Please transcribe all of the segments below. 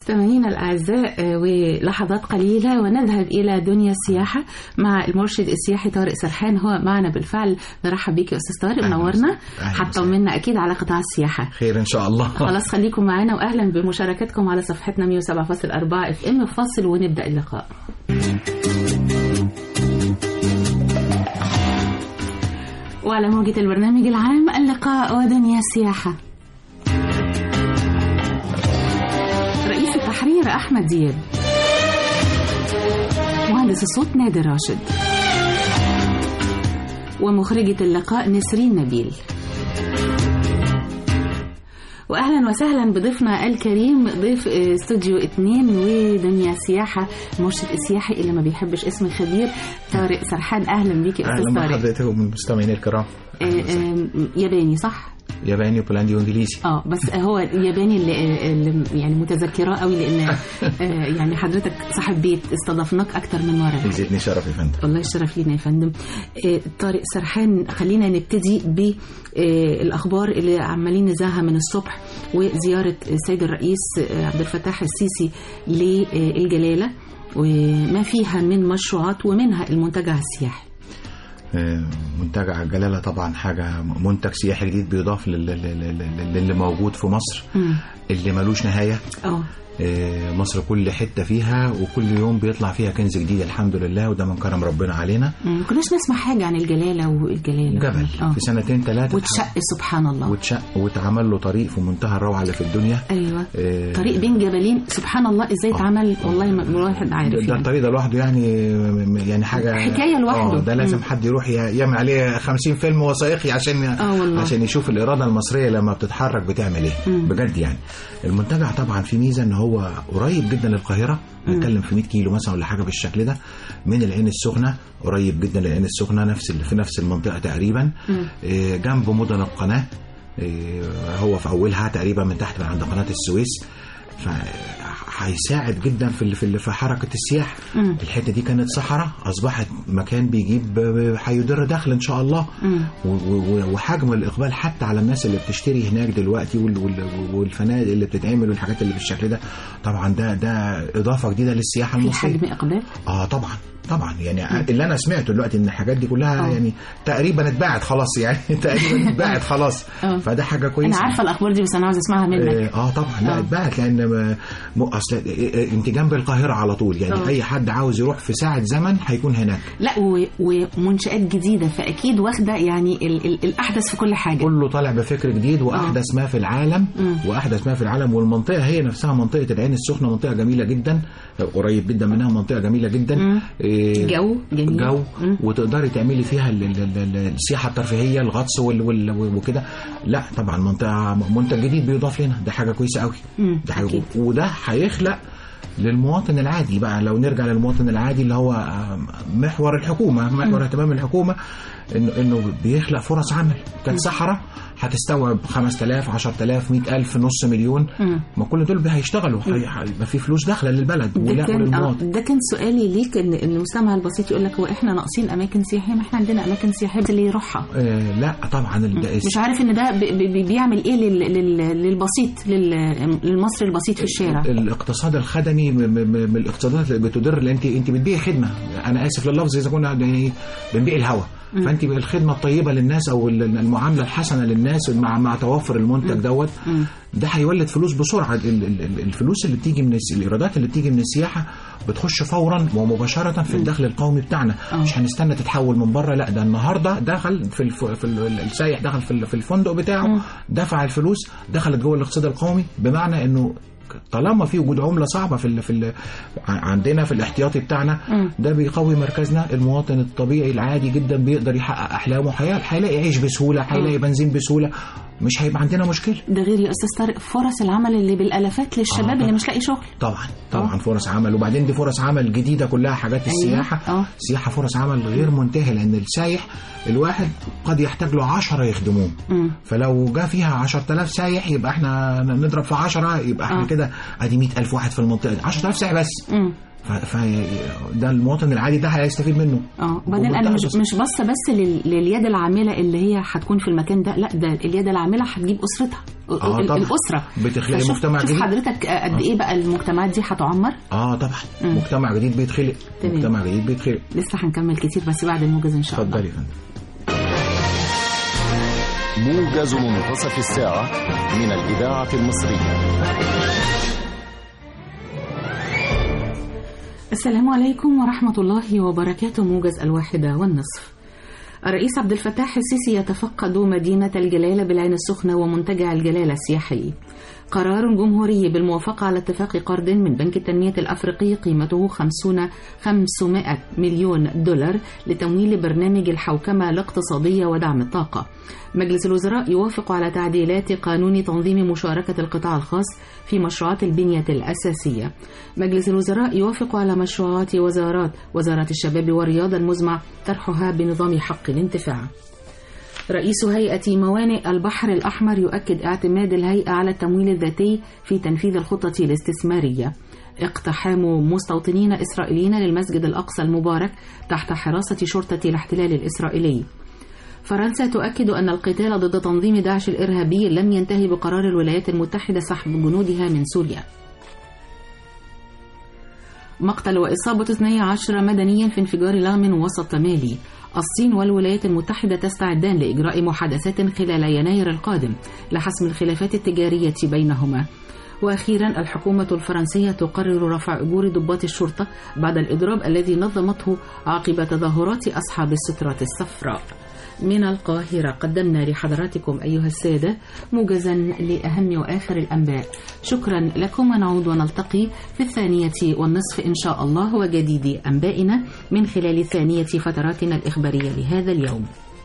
مستمعينا الأعزاء آه، ولحظات قليلة ونذهب إلى دنيا السياحة مع المرشد السياحي طارق سرحان هو معنا بالفعل نرحب بيك يا أستاذ طارق أهلا منورنا وسهلا. أهلا هتطمنا أكيد على قطاع السياحة خير ان شاء الله خلاص خليكم معنا وأهلا بمشاركتكم على صفحتنا 107.4 اف ام فاصل ونبدأ اللقاء وعلى موجة البرنامج العام اللقاء ودنيا السياحة رئيس التحرير أحمد دياب مهندس الصوت نادر راشد ومخرجة اللقاء نسرين نبيل واهلا وسهلا بضيفنا الكريم ضيف آه، استوديو اتنين ودنيا سياحه المرشد السياحي اللي ما بيحبش اسم الخبير طارق سرحان اهلا بيك يا استاذ اهلا طارق بحضرتك والمستمعين الكرام آه، آه، ياباني صح؟ ياباني وبولندي وانجليزي اه بس هو الياباني اللي, اللي يعني متذكراه قوي لان آه، يعني حضرتك صاحب بيت استضفناك اكتر من مره يزيدني شرف يا فندم والله الشرف لينا يا فندم آه، طارق سرحان خلينا نبتدي بالأخبار اللي عمالين نذاعها من الصبح وزيارة السيد الرئيس آه، عبد الفتاح السيسي للجلالة وما فيها من مشروعات ومنها المنتجع السياحي آه، منتجع الجلالة طبعا حاجة منتج سياحي جديد بيضاف لل- لل- لل- للي موجود في مصر مم. اللي ملوش نهاية اه آه، مصر كل حتة فيها وكل يوم بيطلع فيها كنز جديد الحمد لله وده من كرم ربنا علينا مم. كناش نسمع حاجة عن الجلالة والجلالة جبل اه في سنتين ثلاثة وتشق سبحان الله واتشق واتعمل له طريق في منتهى الروعة اللي في الدنيا ايوه آه، طريق بين جبلين سبحان الله ازاي اتعمل والله ما الواحد عارف ده يعني. الطريق ده لوحده يعني يعني حاجه حكاية لوحده. آه، ده لازم مم. حد يروح ي- يعمل عليه 50 فيلم وثائقي عشان آه والله. عشان يشوف الاراده المصريه لما بتتحرك بتعمل ايه مم. بجد يعني المنتجع طبعا في ميزه ان هو قريب جدا للقاهره نتكلم في 100 كيلو مثلا ولا حاجه بالشكل ده من العين السخنه قريب جدا للعين السخنه نفس ال- في نفس المنطقه تقريبا مم. آه، جنب مدن القناه آه، هو في اولها تقريبا من تحت من عند قناه السويس فهيساعد جدا في ال- في ال- في حركه السياحه مم. الحته دي كانت صحراء اصبحت مكان بيجيب هيدر دخل ان شاء الله مم. و- و- وحجم الاقبال حتى على الناس اللي بتشتري هناك دلوقتي وال- وال- والفنادق اللي بتتعمل والحاجات اللي بالشكل ده طبعا ده ده اضافه جديده للسياحه في المصريه حجم اقبال اه طبعا طبعا يعني اللي انا سمعته دلوقتي ان الحاجات دي كلها آه. يعني تقريبا اتباعت خلاص يعني تقريبا اتباعت خلاص آه. فده حاجه انا كويسه عارفه الاخبار دي بس انا عاوزه اسمعها منك اه آه، طبعا لا آه. اتباعت لان ما- م- اصل آه، آه، انت جنب القاهره على طول يعني آه. اي حد عاوز يروح في ساعه زمن هيكون هناك لا و... ومنشآت جديدة فأكيد واخدة يعني ال... ال... الأحدث في كل حاجة كله طالع بفكر جديد واحدث ما في العالم مم. واحدث ما في العالم والمنطقه هي نفسها منطقه العين السخنه منطقه جميله جدا قريب جدا منها منطقه جميله جدا مم. إيه، جو جميل جو مم. وتقدري تعملي فيها ال- ال- ال- السياحه الترفيهيه الغطس وال- وال- وكده لا طبعا منطقه منتج جديد بيضاف لنا ده حاجه كويسه قوي مم. ده حاجه أكيد. وده هيخلق للمواطن العادي بقى لو نرجع للمواطن العادي اللي هو آه، محور الحكومه محور اهتمام الحكومه انه انه بيخلق فرص عمل كانت صحراء هتستوعب 5000 10000 100000 نص مليون مم. ما كل دول هيشتغلوا هي- هيبقى في فلوس داخله للبلد ده ولا كان آه وللمواطن ده كان سؤالي ليك ان إن المستمع البسيط يقول لك هو احنا ناقصين اماكن سياحيه ما احنا عندنا اماكن سياحيه بس اللي يروحها آه لا طبعا ال- ده مش عارف ان ده بي- بي- بيعمل ايه لل... لل... للبسيط لل... للمصري البسيط في الشارع الاقتصاد الخدمي م- م- م- من الاقتصادات اللي بتدر اللي انت انت بتبيعي خدمه انا اسف لللفظ اذا كنا يعني بنبيع الهواء فانت الخدمه الطيبه للناس او ال- المعامله الحسنه للناس مع مع توفر المنتج دوت مم. ده هيولد فلوس بسرعه ال- ال- ال- الفلوس اللي بتيجي من الس- الايرادات اللي بتيجي من السياحه بتخش فورا ومباشره في الدخل القومي بتاعنا آه. مش هنستنى تتحول من بره لا ده النهارده دخل في الف... في ال- السايح دخل في ال- في الفندق بتاعه مم. دفع الفلوس دخلت جوه الاقتصاد القومي بمعنى انه طالما في وجود عمله صعبه في ال في ال عندنا في الاحتياطي بتاعنا مم. ده بيقوي مركزنا المواطن الطبيعي العادي جدا بيقدر يحقق احلامه هي- هيلاقي عيش بسهوله هيلاقي بنزين بسهوله مش هيبقى عندنا مشكله ده غير يا استاذ طارق فرص العمل اللي بالالافات للشباب آه. اللي مش لاقي شغل طبعا طبعا فرص عمل وبعدين دي فرص عمل جديده كلها حاجات أيوة. السياحه آه. سياحه فرص عمل غير منتهيه لان السايح الواحد قد يحتاج له 10 يخدموه مم. فلو جاء فيها 10000 سايح يبقى احنا نضرب في 10 يبقى احنا آه. كده ادي 100000 واحد في المنطقه دي 10000 سايح بس مم. ف... ف... ده المواطن العادي ده هيستفيد منه اه وبعدين انا مش مش باصه بس لل... لليد العامله اللي هي هتكون في المكان ده لا ده اليد العامله هتجيب اسرتها آه ال- طبعا. الاسره بتخلقي فشوف- مجتمع شوف جديد. حضرتك قد ايه بقى المجتمعات دي هتعمر اه طبعا مم. مجتمع جديد بيتخلق تمام. مجتمع جديد بيتخلق لسه هنكمل كتير بس بعد الموجز ان شاء الله اتفضلي يا فندم موجز منتصف الساعة من الإذاعة المصرية السلام عليكم ورحمة الله وبركاته موجز الواحدة والنصف الرئيس عبد الفتاح السيسي يتفقد مدينة الجلالة بالعين السخنة ومنتجع الجلالة السياحي قرار جمهوري بالموافقة على اتفاق قرض من بنك التنمية الأفريقي قيمته 50 500 مليون دولار لتمويل برنامج الحوكمة الاقتصادية ودعم الطاقة مجلس الوزراء يوافق على تعديلات قانون تنظيم مشاركة القطاع الخاص في مشروعات البنية الأساسية مجلس الوزراء يوافق على مشروعات وزارات وزارة الشباب والرياضة المزمع طرحها بنظام حق الانتفاع رئيس هيئة موانئ البحر الأحمر يؤكد اعتماد الهيئة على التمويل الذاتي في تنفيذ الخطة الاستثمارية اقتحام مستوطنين إسرائيليين للمسجد الأقصى المبارك تحت حراسة شرطة الاحتلال الإسرائيلي فرنسا تؤكد أن القتال ضد تنظيم داعش الإرهابي لم ينتهي بقرار الولايات المتحدة سحب جنودها من سوريا مقتل وإصابة 12 مدنيا في انفجار لغم وسط مالي الصين والولايات المتحدة تستعدان لإجراء محادثات خلال يناير القادم لحسم الخلافات التجارية بينهما وأخيرا الحكومة الفرنسية تقرر رفع أجور ضباط الشرطة بعد الإضراب الذي نظمته عقب تظاهرات أصحاب السترات الصفراء من القاهرة قدمنا لحضراتكم أيها السادة موجزا لأهم وآخر الأنباء شكرا لكم ونعود ونلتقي في الثانية والنصف إن شاء الله وجديد أنبائنا من خلال ثانية فتراتنا الإخبارية لهذا اليوم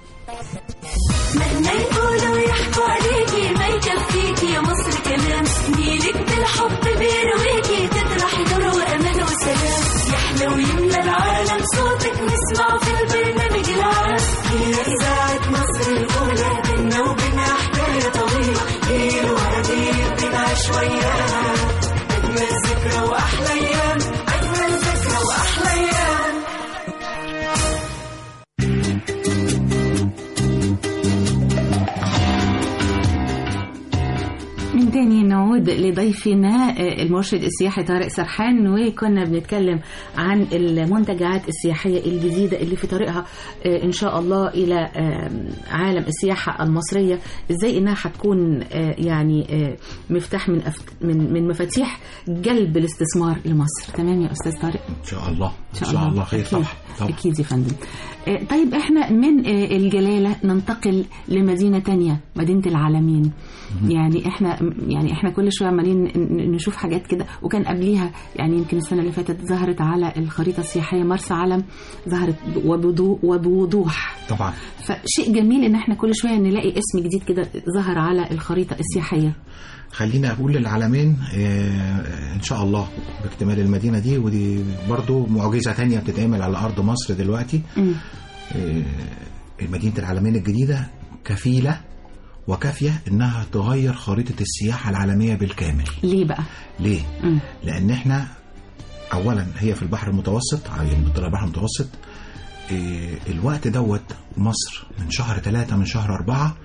مهما يقولوا يحكوا عليكي ما يكفيكي يا مصر كلام نيلك بالحب بيرويكي تطرحي نور وامان وسلام يحلى ويملى العالم صوتك نسمع في البرنامج العام هي اذاعه مصر الاولى بينا وبينها حكايه طويله ليل وهدير بنعيش وياها اجمل ذكرى واحلى ايام اجمل ذكرى واحلى ايام من تاني نعود لضيفنا آه، المرشد السياحي طارق سرحان وكنا بنتكلم عن المنتجعات السياحية الجديدة اللي في طريقها آه، إن شاء الله إلى آه، عالم السياحة المصرية إزاي إنها هتكون آه، يعني آه، مفتاح من أفت- من من مفاتيح جلب الاستثمار لمصر تمام يا أستاذ طارق ان شاء الله ان شاء الله خير أكيد. طبعا طبعا أكيد يا فندم آه، طيب إحنا من آه، الجلالة ننتقل لمدينة تانية مدينة العالمين يعني إحنا يعني إحنا كل شوية عمالين ن- ن- نشوف حاجات كده وكان قبليها يعني يمكن السنة اللي فاتت ظهرت على الخريطة السياحية مرسى علم ظهرت وبضو- وبوضوح طبعا فشيء جميل إن إحنا كل شوية نلاقي اسم جديد كده ظهر على الخريطة السياحية خليني اقول للعالمين آه، ان شاء الله باكتمال المدينه دي ودي برضو معجزه تانية بتتعمل على ارض مصر دلوقتي مم. آه، مدينه العالمين الجديده كفيله وكافيه انها تغير خريطه السياحه العالميه بالكامل ليه بقى؟ ليه مم. لان احنا اولا هي في البحر المتوسط يعني بتطلع البحر المتوسط إيه، الوقت دوت مصر من شهر ثلاثة من شهر أربعة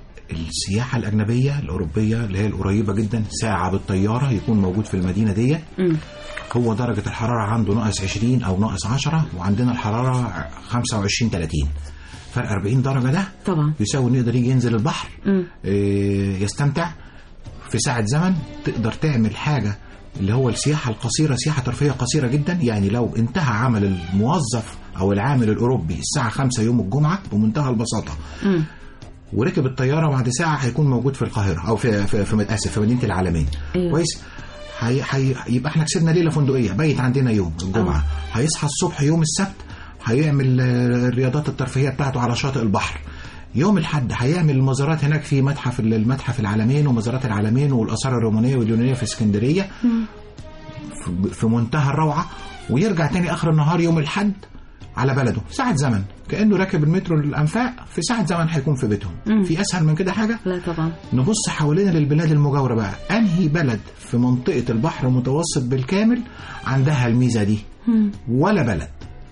السياحة الأجنبية الأوروبية اللي هي القريبة جدا ساعة بالطيارة يكون موجود في المدينة دي مم. هو درجة الحرارة عنده ناقص 20 أو ناقص 10 وعندنا الحرارة 25 30 فرق 40 درجة ده طبعا يساوي إنه يقدر يجي ينزل البحر مم. إيه، يستمتع في ساعة زمن تقدر تعمل حاجة اللي هو السياحة القصيرة سياحة ترفيهية قصيرة جدا يعني لو انتهى عمل الموظف أو العامل الأوروبي الساعة 5 يوم الجمعة بمنتهى البساطة مم. وركب الطيارة بعد ساعة هيكون موجود في القاهرة أو في في, في آسف في مدينة العالمين أيوة. كويس هي هي يبقى احنا كسبنا ليلة فندقية بيت عندنا يوم الجمعة هيصحى الصبح يوم السبت هيعمل آه، الرياضات الترفيهية بتاعته على شاطئ البحر يوم الحد هيعمل المزارات هناك في متحف المتحف العالمين ومزارات العالمين والآثار الرومانية واليونانية في اسكندرية في- في منتهى الروعة ويرجع تاني آخر النهار يوم الحد على بلده ساعة زمن كأنه راكب المترو الأنفاق في ساعة زمن هيكون في بيتهم مم. في أسهل من كده حاجة لا طبعا نبص حوالينا للبلاد المجاورة بقى أنهي بلد في منطقة البحر المتوسط بالكامل عندها الميزة دي مم. ولا بلد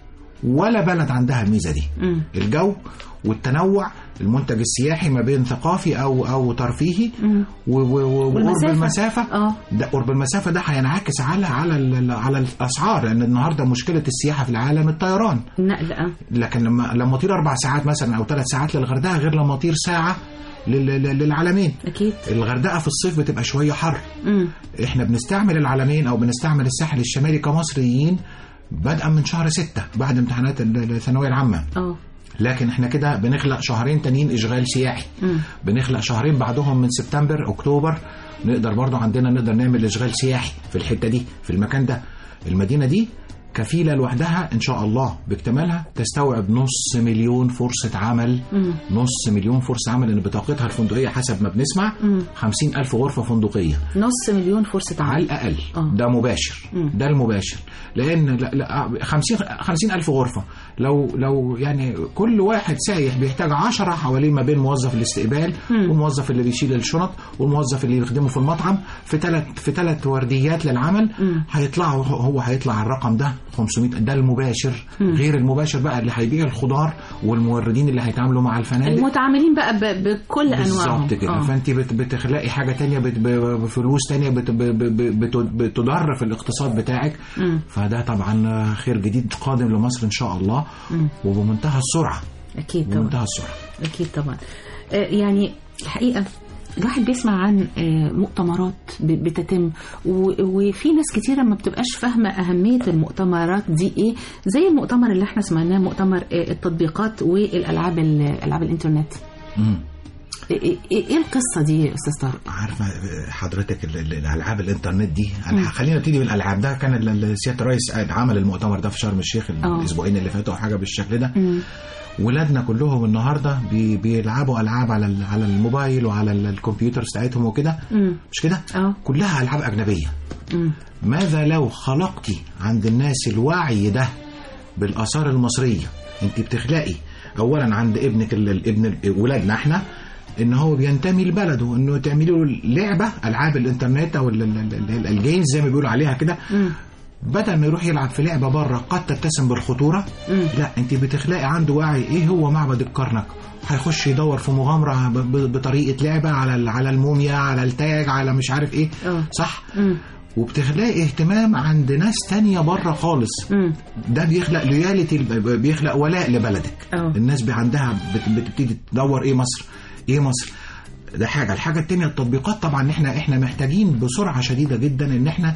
ولا بلد عندها الميزة دي مم. الجو والتنوع المنتج السياحي ما بين ثقافي او او ترفيهي مم. و- و- و- وقرب والمسافة. المسافه اه ده قرب المسافه ده هينعكس على على ال- على الاسعار لان النهارده مشكله السياحه في العالم الطيران النقل اه لكن لما لما اطير اربع ساعات مثلا او ثلاث ساعات للغردقه غير لما اطير ساعه لل- لل- للعلمين اكيد الغردقه في الصيف بتبقى شويه حر مم. احنا بنستعمل العلمين او بنستعمل الساحل الشمالي كمصريين بدءا من شهر ستة بعد امتحانات ال- الثانويه العامه اه لكن احنا كده بنخلق شهرين تانيين اشغال سياحي مم. بنخلق شهرين بعدهم من سبتمبر اكتوبر نقدر برضو عندنا نقدر نعمل اشغال سياحي في الحته دي في المكان ده المدينه دي كفيله لوحدها ان شاء الله باكتمالها تستوعب نص مليون فرصه عمل مم. نص مليون فرصه عمل لان بطاقتها الفندقيه حسب ما بنسمع مم. خمسين ألف غرفة فندقية نص مليون فرصة على عمل الأقل آه. ده مباشر مم. ده المباشر لأن لا لا 50 50 ألف غرفة لو لو يعني كل واحد سايح بيحتاج 10 حوالين ما بين موظف الاستقبال مم. والموظف اللي بيشيل الشنط والموظف اللي يخدمه في المطعم في ثلاث في ثلاث ورديات للعمل مم. هيطلعوا هو هيطلع الرقم ده 500 ده المباشر مم. غير المباشر بقى اللي هيبيع الخضار والموردين اللي هيتعاملوا مع الفنادق المتعاملين بقى ب- بكل انواعهم بالظبط كده آه. فانت بت بتخلقي حاجه تانية بت ب- بفلوس تانية بت ب- ب- بت بتضر في الاقتصاد بتاعك مم. فده طبعا خير جديد قادم لمصر ان شاء الله مم. وبمنتهى السرعه اكيد طبعا بمنتهى السرعه أكيد طبعا آه، يعني الحقيقة الواحد بيسمع عن آه، مؤتمرات ب- بتتم و- وفي ناس كتيرة ما بتبقاش فاهمة أهمية المؤتمرات دي إيه زي المؤتمر اللي احنا سمعناه مؤتمر آه، التطبيقات والألعاب ال- ألعاب الإنترنت مم. إيه, إيه, إيه القصة دي يا أستاذ طارق؟ عارفه حضرتك ال- ال- الالعاب الانترنت دي أنا خلينا نبتدي بالالعاب ده كان ال- ال- سياده الرئيس عمل المؤتمر ده في شرم الشيخ آه. الاسبوعين اللي فاتوا حاجه بالشكل ده مم. ولادنا كلهم النهارده بي بيلعبوا العاب على ال- على الموبايل وعلى ال- الكمبيوتر بتاعتهم وكده مم. مش كده اه كلها العاب اجنبيه مم. ماذا لو خلقتي عند الناس الوعي ده بالآثار المصرية انت بتخلقي اولا عند ابنك ال- الابن ال- ولادنا احنا ان هو بينتمي لبلده انه تعملي له لعبه العاب الانترنت او ال- ال- ال- الجيمز زي ما بيقولوا عليها كده مم. بدل ما يروح يلعب في لعبه بره قد تتسم بالخطوره مم. لا انت بتخلقي عنده وعي ايه هو معبد الكرنك هيخش يدور في مغامره ب- ب- بطريقه لعبه على ال- على الموميا على التاج على مش عارف ايه اه صح مم. وبتخلقي اهتمام عند ناس تانية بره خالص مم. ده بيخلق لويالتي بيخلق ولاء لبلدك اه. الناس بي عندها بت- بتبتدي تدور ايه مصر ايه مصر ده حاجه الحاجه التانية التطبيقات طبعا احنا احنا محتاجين بسرعه شديده جدا ان احنا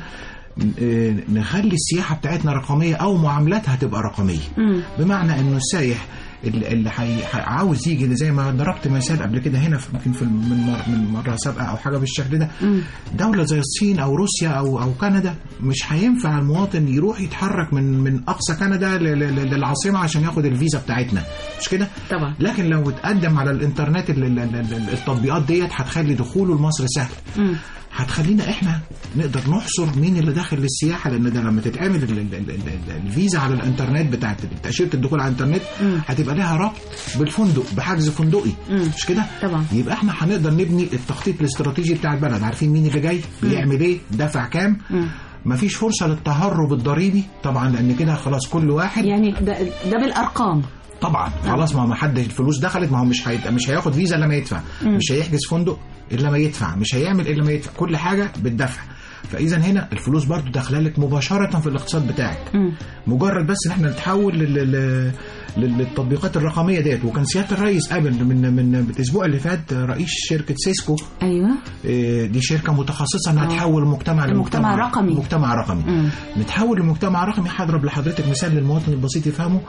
اه، نخلي السياحه بتاعتنا رقميه او معاملاتها تبقى رقميه مم. بمعنى انه السايح اللي اللي حي... حي- عاوز يجي زي ما ضربت مثال قبل كده هنا في- يمكن في من مر... من مره سابقه او حاجه بالشكل ده مم. دولة زي الصين أو روسيا أو أو كندا مش هينفع المواطن يروح يتحرك من من أقصى كندا ل- ل- للعاصمة عشان ياخد الفيزا بتاعتنا مش كده؟ طبعا لكن لو اتقدم على الإنترنت ال- ال- ال- ال- التطبيقات ديت هتخلي دخوله لمصر سهل مم. هتخلينا احنا نقدر نحصر مين اللي داخل للسياحه لان ده لما تتعمل ال- ال- ال- ال- الفيزا على الانترنت بتاعت تاشيره الدخول على الانترنت مم. هتبقى لها ربط بالفندق بحجز فندقي مم. مش كده؟ طبعا يبقى احنا هنقدر نبني التخطيط الاستراتيجي بتاع البلد عارفين مين اللي جاي بيعمل ايه دافع كام مم. مفيش فرصه للتهرب الضريبي طبعا لان كده خلاص كل واحد يعني ده, ده بالأرقام طبعا خلاص ما ما حد الفلوس دخلت ما هو مش هي... مش هياخد فيزا الا ما يدفع مم. مش هيحجز فندق الا ما يدفع مش هيعمل الا ما يدفع كل حاجه بالدفع فاذا هنا الفلوس برضو داخله لك مباشره في الاقتصاد بتاعك مم. مجرد بس ان احنا نتحول لل... لل... لل- للتطبيقات الرقميه ديت وكان سياده الرئيس قبل من من الاسبوع اللي فات رئيس شركه سيسكو أيوه إيه، دي شركه متخصصه انها آه. تحول المجتمع المجتمع لمجتمع رقمي. مجتمع رقمي مم. نتحول لمجتمع رقمي هضرب لحضرتك مثال للمواطن البسيط يفهمه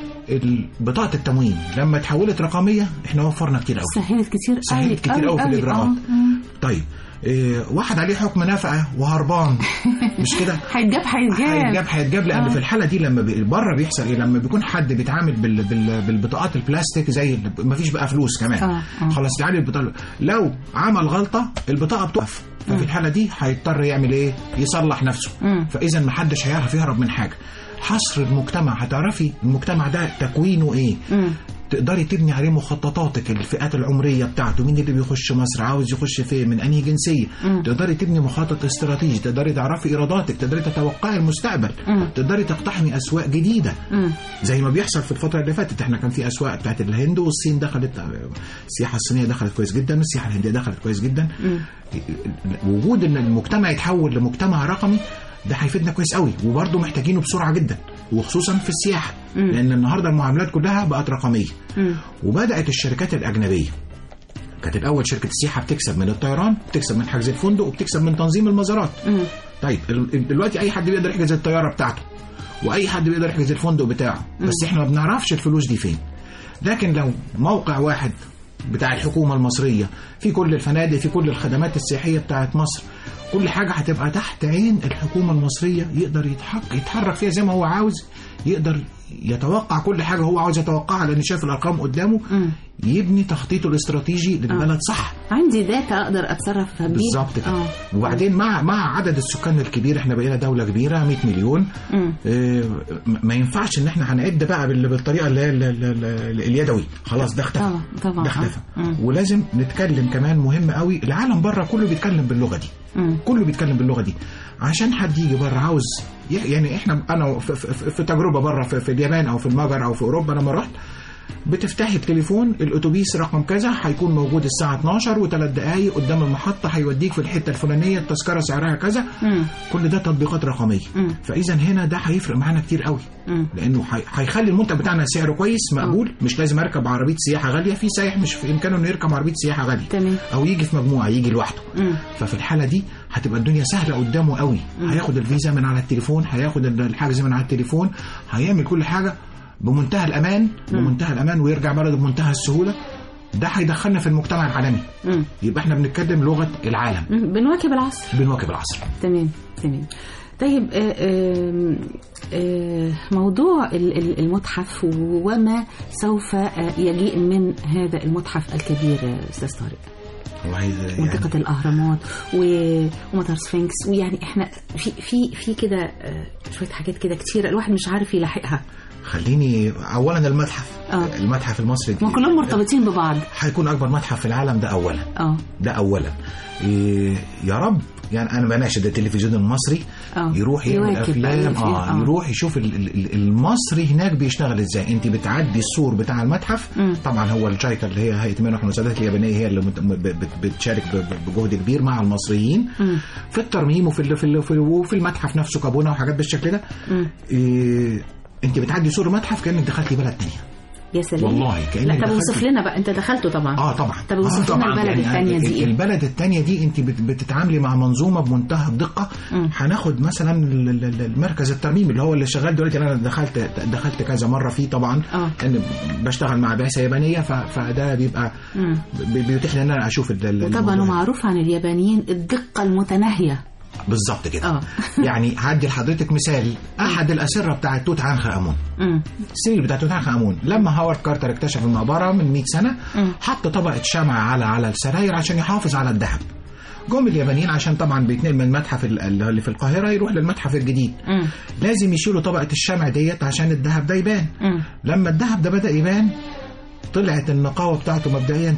ال- بطاقه التموين لما اتحولت رقميه احنا وفرنا كتير قوي سهلت كتير سهلت أوي، كتير قوي في أوي، الاجراءات آه. مم. طيب إيه واحد عليه حكم نفقه وهربان مش كده هيتجاب هيتجاب هيتجاب هيتجاب لان آه. في الحاله دي لما بي- بره بيحصل ايه لما بيكون حد بيتعامل بال بال بالبطاقات البلاستيك زي ما فيش بقى فلوس كمان آه، آه. خلاص تعالي البطاقه لو عمل غلطه البطاقه بتقف ففي الحاله دي هيضطر يعمل ايه يصلح نفسه مم. فاذا ما حدش هيعرف يهرب من حاجه حصر المجتمع هتعرفي المجتمع ده تكوينه ايه مم. تقدري تبني عليه مخططاتك الفئات العمريه بتاعته مين اللي بيخش مصر عاوز يخش فين من انهي جنسيه مم. تقدري تبني مخطط استراتيجي تقدري تعرفي ايراداتك تقدري تتوقعي المستقبل مم. تقدري تقتحمي اسواق جديده مم. زي ما بيحصل في الفتره اللي فاتت احنا كان في اسواق بتاعت الهند والصين دخلت السياحه الصينيه دخلت كويس جدا السياحه الهنديه دخلت كويس جدا مم. وجود ان المجتمع يتحول لمجتمع رقمي ده هيفيدنا كويس قوي وبرضه محتاجينه بسرعه جدا وخصوصا في السياحه مم. لان النهارده المعاملات كلها بقت رقميه مم. وبدات الشركات الاجنبيه كانت الاول شركه السياحه بتكسب من الطيران بتكسب من حجز الفندق وبتكسب من تنظيم المزارات مم. طيب ال- دلوقتي اي حد بيقدر يحجز الطياره بتاعته واي حد بيقدر يحجز الفندق بتاعه بس احنا ما بنعرفش الفلوس دي فين لكن لو موقع واحد بتاع الحكومه المصريه في كل الفنادق في كل الخدمات السياحيه بتاعت مصر كل حاجه هتبقى تحت عين الحكومه المصريه يقدر يتحرك يتحرك فيها زي ما هو عاوز يقدر يتوقع كل حاجه هو عاوز يتوقعها لان شايف الارقام قدامه مم. يبني تخطيطه الاستراتيجي للبلد صح عندي داتا اقدر اتصرف بيه بالظبط كده آه. وبعدين مع مع عدد السكان الكبير احنا بقينا دوله كبيره 100 مليون مم. اه ما ينفعش ان احنا هنعد بقى بال- بالطريقه اللي هي ال- ال- ال- اليدوي خلاص ده اختفى طبعا طبعا ده آه. اختفى مم. ولازم نتكلم كمان مهم قوي العالم بره كله بيتكلم باللغه دي مم. كله بيتكلم باللغه دي عشان حد يجي بره عاوز ي- يعني احنا انا في, في, في تجربه بره في, في اليابان او في المجر او في اوروبا لما رحت بتفتحي التليفون الاتوبيس رقم كذا هيكون موجود الساعه 12 وثلاث دقائق قدام المحطه هيوديك في الحته الفلانيه التذكره سعرها كذا مم. كل ده تطبيقات رقميه مم. فاذا هنا ده هيفرق معانا كتير قوي مم. لانه هي- هيخلي المنتج بتاعنا سعره كويس مقبول مش لازم اركب عربيه سياحه غاليه في سايح مش في امكانه انه يركب عربيه سياحه غاليه تمام. او يجي في مجموعه يجي لوحده مم. ففي الحاله دي هتبقى الدنيا سهله قدامه قوي هياخد الفيزا من على التليفون هياخد الحجز من على التليفون هيعمل كل حاجه بمنتهى الامان بمنتهى الامان ويرجع بلده بمنتهى السهوله ده هيدخلنا في المجتمع العالمي مم. يبقى احنا بنتكلم لغه العالم مم. بنواكب العصر بنواكب العصر تمام تمام طيب آه، آه، آه، موضوع ال- ال- المتحف وما سوف آه، يجيء من هذا المتحف الكبير آه، استاذ طارق والله يعني منطقة الأهرامات و- ومطار سفنكس ويعني احنا في في في كده آه، شوية حاجات كده كتيرة الواحد مش عارف يلاحقها خليني اولا المتحف آه. المتحف المصري ما كلهم مرتبطين ببعض هيكون اكبر متحف في العالم ده اولا اه ده اولا إيه يا رب يعني انا بناشد التلفزيون المصري آه. يروح يعمل يواكب افلام بقى اه آه. يروح يشوف ال- ال- ال- المصري هناك بيشتغل ازاي انت بتعدي السور بتاع المتحف مم. طبعا هو الجايكا اللي هي هيئه المنح والمساعدات اليابانيه هي اللي مت- ب- بت- بتشارك ب- ب- بجهد كبير مع المصريين مم. في الترميم وفي ال- في ال- في ال- وفي المتحف نفسه كابونا وحاجات بالشكل ده مم. إيه انت بتعدي سور المتحف كانك دخلتي بلد تانية يا سلام والله كأنك لا طب دخلت- وصف لنا بقى انت دخلته طبعا اه طبعا طب آه وصف لنا طبعا البلد الثانية ال- دي ايه؟ البلد الثانيه دي انت بت- بتتعاملي مع منظومه بمنتهى الدقه مم. هناخد مثلا ال- ال- ال- المركز الترميمي اللي هو اللي شغال دلوقتي انا دخلت دخلت كذا مره فيه طبعا آه. لان بشتغل مع بعثه يابانيه ف- فده بيبقى مم. بي- بيتيح لي ان انا اشوف ال- ال- وطبعا الموضوع. ومعروف عن اليابانيين الدقة المتناهية بالظبط كده اه يعني هدي لحضرتك مثال احد الاسره بتاعت توت عنخ امون مم. السرير بتاع توت عنخ امون لما هاورد كارتر اكتشف المقبره من 100 سنه مم. حط طبقه شمع على على السراير عشان يحافظ على الذهب جم اليابانيين عشان طبعا بيتنقل من المتحف ال- اللي في القاهره يروح للمتحف الجديد مم. لازم يشيلوا طبقه الشمع ديت عشان الذهب ده يبان مم. لما الذهب ده بدا يبان طلعت النقاوة بتاعته مبدئيا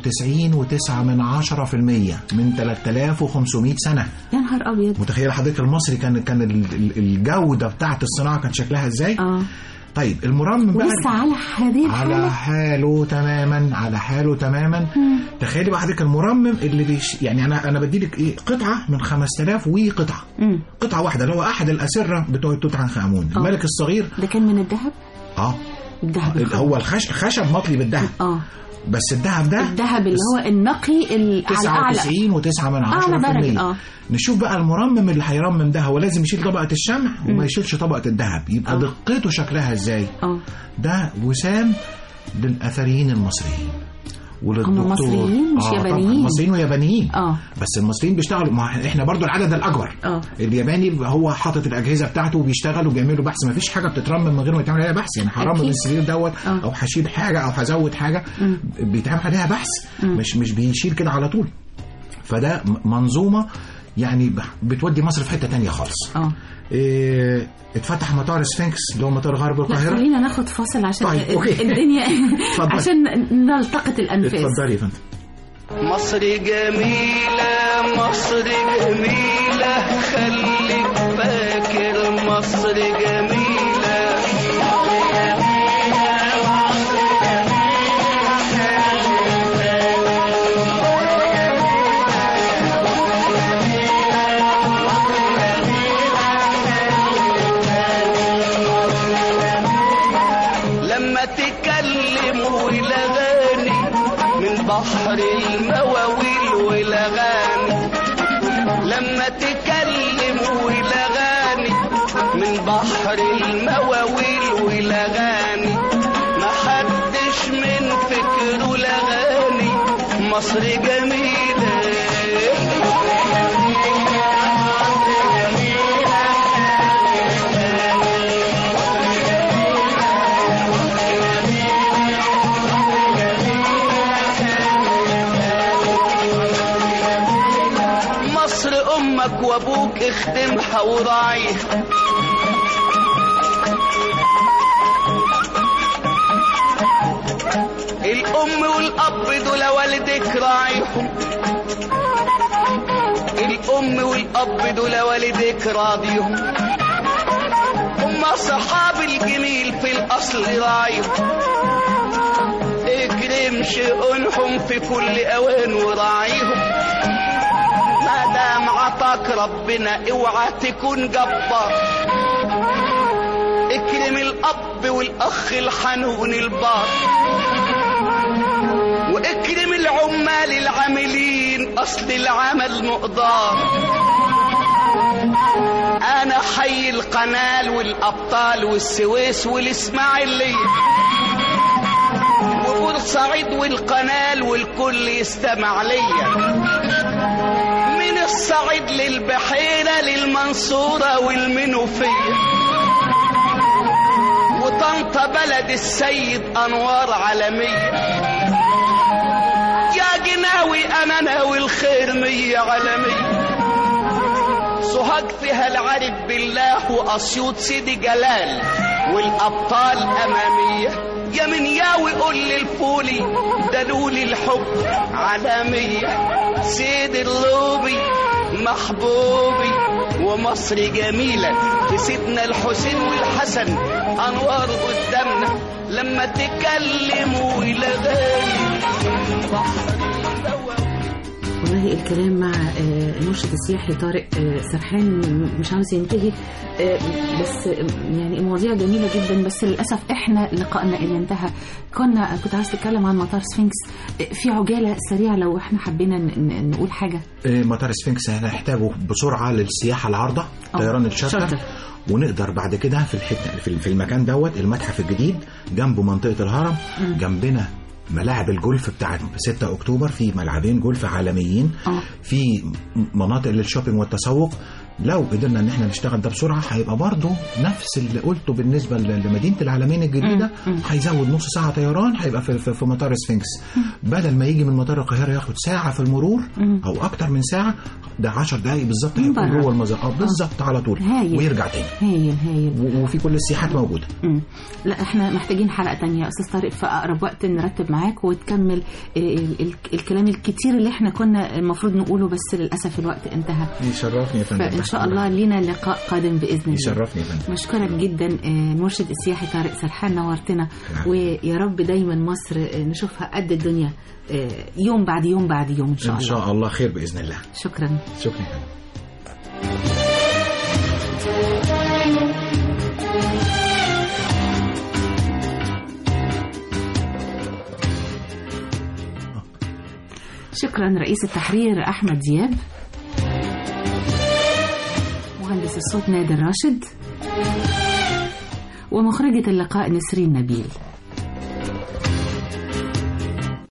99.9 من 10% من 3500 سنة يا نهار ابيض متخيل حضرتك المصري كان كان ال- ال- الجودة بتاعت الصناعة كانت شكلها ازاي اه طيب المرمم بقى ولسه على هذه على الحالة حاله تماما على حاله تماما تخيلي بقى حضرتك المرمم اللي بيش يعني انا انا بديلك ايه قطعه من 5000 وقطعه مم. قطعه واحده اللي هو احد الاسره بتوع توت عنخ امون آه. الملك الصغير ده كان من الذهب اه الذهب الخام. هو الخش خشب مطلي بالذهب اه بس الذهب ده الذهب اللي هو النقي ال- على اعلى 99 و9 من أعلى درجة، 10% آه. نشوف بقى المرمم اللي هيرمم ده هو لازم يشيل طبقه الشمع وما يشيلش طبقه الذهب يبقى آه. دقته شكلها ازاي اه ده وسام للاثريين المصريين وللدكتور هم مصريين مش آه طبعاً، يابانيين. مصريين ويابانيين اه بس المصريين بيشتغلوا ما احنا برضو العدد الاكبر اه الياباني هو حاطط الاجهزه بتاعته وبيشتغل وبيعملوا بحث ما فيش حاجه بتترمم من غير ما يتعمل عليها بحث يعني حرام أكيد. من السرير دوت آه. او هشيل حاجه او هزود حاجه مم. بيتعمل عليها بحث مم. مش مش بيشيل كده على طول فده م- منظومه يعني ب- بتودي مصر في حته تانية خالص اه إيه اتفتح مطار سفنكس اللي هو مطار غرب لا القاهره خلينا ناخد فاصل عشان طيب، أوكي. الدنيا اتفضل. عشان نلتقط الانفاس اتفضلي يا فندم مصر جميلة مصر جميلة خليك فاكر مصر جميلة لما تكلم والأغاني من بحر المواويل والأغاني لما تكلم والأغاني من بحر المواويل والأغاني ما حدش من فكره الأغاني مصر جميلة مصر امك وابوك اخدمها وراعيها الام والاب دول والدك راعيهم الام والاب دول والدك راضيهم هم صحاب الجميل في الاصل راعيهم اكرم شؤونهم في كل اوان وراعيهم ما دام عطاك ربنا اوعى تكون جبار اكرم الاب والاخ الحنون البار واكرم العمال العاملين اصل العمل مقدار انا حي القنال والابطال والسويس والاسماعيليه وبورسعيد والقنال والكل يستمع ليا من الصعيد للبحيرة للمنصورة والمنوفية وطنطا بلد السيد أنوار عالمية يا جناوي أنا ناوي الخير مية عالمية سوهاج فيها العارف بالله وأسيوط سيدي جلال والأبطال أمامية يا من ياوي قول للفولي دلولي الحب عالمية سيد اللوبي محبوبي ومصر جميلة في سيدنا الحسين والحسن أنوار قدامنا لما تكلموا إلى غالي بحر الدوام والله الكلام مع آه، المرشد السياحي طارق آه، سرحان مش عاوز ينتهي آه، بس آه، يعني مواضيع جميله جدا بس للاسف احنا لقائنا اللي انتهى كنا كنت عاوز تتكلم عن مطار سفنكس آه، في عجاله سريعه لو احنا حبينا ن- ن- نقول حاجه إيه، مطار سفنكس هنحتاجه بسرعه للسياحه العارضه طيران الشارتر شارتر. ونقدر بعد كده في الحته في في المكان دوت المتحف الجديد جنبه منطقه الهرم مم. جنبنا ملاعب الجولف بتاعت 6 اكتوبر في ملعبين جولف عالميين اه في مناطق للشوبينج والتسوق لو قدرنا ان احنا نشتغل ده بسرعه هيبقى برضه نفس اللي قلته بالنسبه ل- لمدينه العالمين الجديده مم. مم. هيزود نص ساعه طيران هيبقى في, في, في مطار سفنكس بدل ما يجي من مطار القاهره ياخد ساعه في المرور مم. او اكتر من ساعه ده 10 دقائق بالظبط من هيكون بره. جوه المزار اه بالظبط على طول هايل. ويرجع تاني هايل هايل و- وفي كل السياحات موجوده مم. لا احنا محتاجين حلقه تانية يا استاذ طارق في اقرب وقت نرتب معاك وتكمل ال- ال- الكلام الكتير اللي احنا كنا المفروض نقوله بس للاسف الوقت انتهى يشرفني يا فندم فان شاء الله لينا لقاء قادم باذن الله يشرفني يا فندم مشكورك جدا آه، المرشد السياحي طارق سرحان نورتنا نعم. ويا رب دايما مصر آه، نشوفها قد الدنيا آه، يوم بعد يوم بعد يوم ان شاء ان الله شاء الله خير باذن الله شكرا شكرا يا فندم شكرا رئيس التحرير احمد دياب مهندس الصوت نادر راشد ومخرجة اللقاء نسرين نبيل